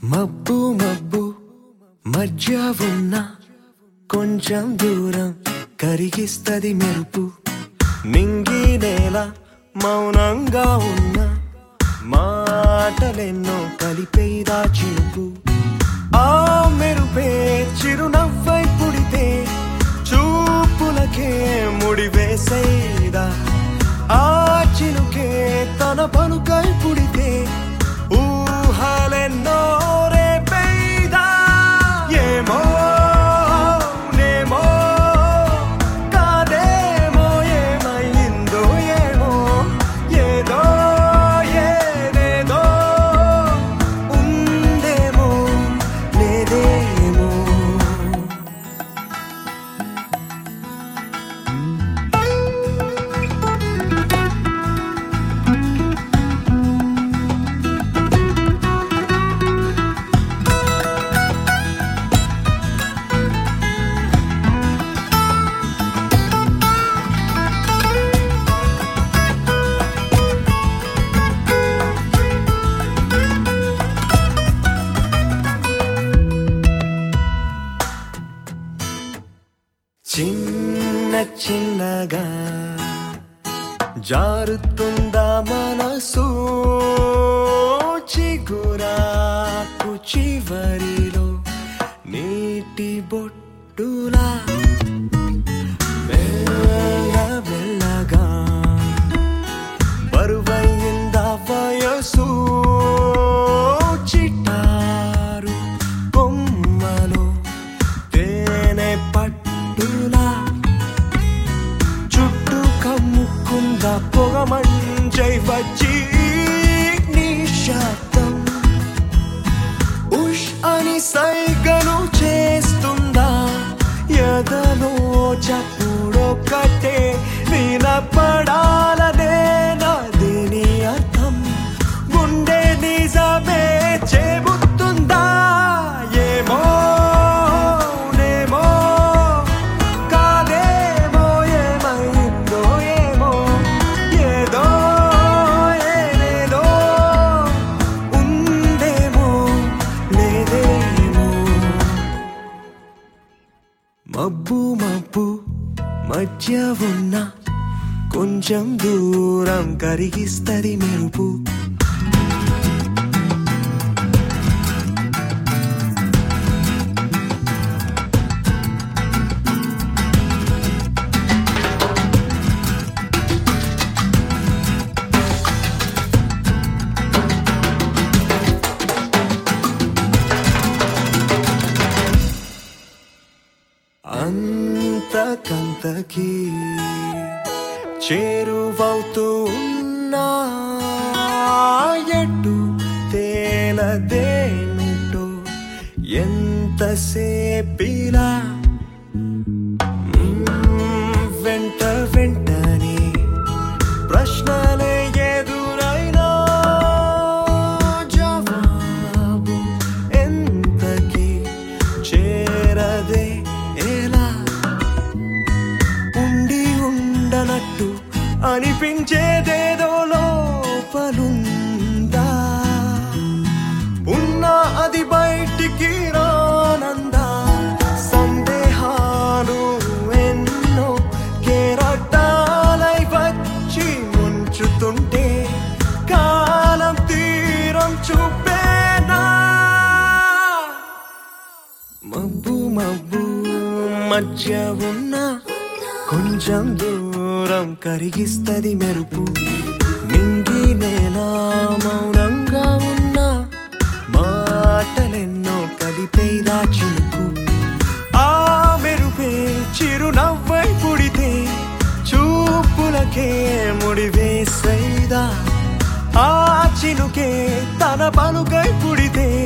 మబ్బు మబ్బు మధ్య ఉన్న కొంచెం దూరం కరిగిస్తది మెరుపు నింగి నేల మౌనంగా ఉన్న మాటలెన్నో కలిపేదా చిరుపు ఆ మెరుపే చిరునవ్వై పుడితే చూపులకే ముడివేసేదా ఆ చినుకే తన పలుకై పుడితే ఊహలెన్నో రేపేదా ఏమో నేమో కాదేమో ఏమైందో ఏమో ఏదో ఏదేదో ఉందేమో లేదేమో చిన్న చిన్నగా జారుతుందా మనసు చిగురాకు చివరిలో నీటి బొట్టులా మెల్ల మెల్లగా బరువైందా వయసు చిటారు కొమ్మలో తేనె పట్టులా చుట్టూ కమ్ముకుంద పొగ మంచై వచ్చి నిశ్శబ్దం ఉష్ అని సైగను చేస్తుందా ఎదలో చప్పుడొక్కటే వినపడాలనే నాదిని అర్థం గుండె నిజమే చెబుతుందా ఏమో నేమో కాదేమో ఏమైందో ఏమో ఏదో ఏదేదో ఉందేమో లేదేమో మబ్బు మబ్బు మధ్య ఉన్న కొంచెం దూరం కరిగిస్తది మెరుపు అంతకంతకి చేరువవుతూ ఉన్నా ఎటు తేలదేమిటో ఎంతసేపిలా మ్మ్, వెంట వెంటనే ప్రశ్నలే ఎదురైనా జవాబు ఎంతకి చేరదే ఎలా ఉండి ఉండనట్టు అనిపించేదేదో లోపలుందా ఉన్నా అది బయటికి రానందా సందేహాలు ఎన్నో కేరటాలై వచ్చి ముంచుతుంటే కాలం తీరం చూపేనా మబ్బు మబ్బు మధ్య ఉన్న కొంచెం దూరం కరిగిస్తది మెరుపు నింగి నేల మౌనంగా ఉన్న మాటలెన్నో కలిపేదా చినుకు ఆ మెరుపే చిరునవ్వై పుడితే చూపులకే ముడివేసైదా ఆ చినుకే తన పలుకై పుడితే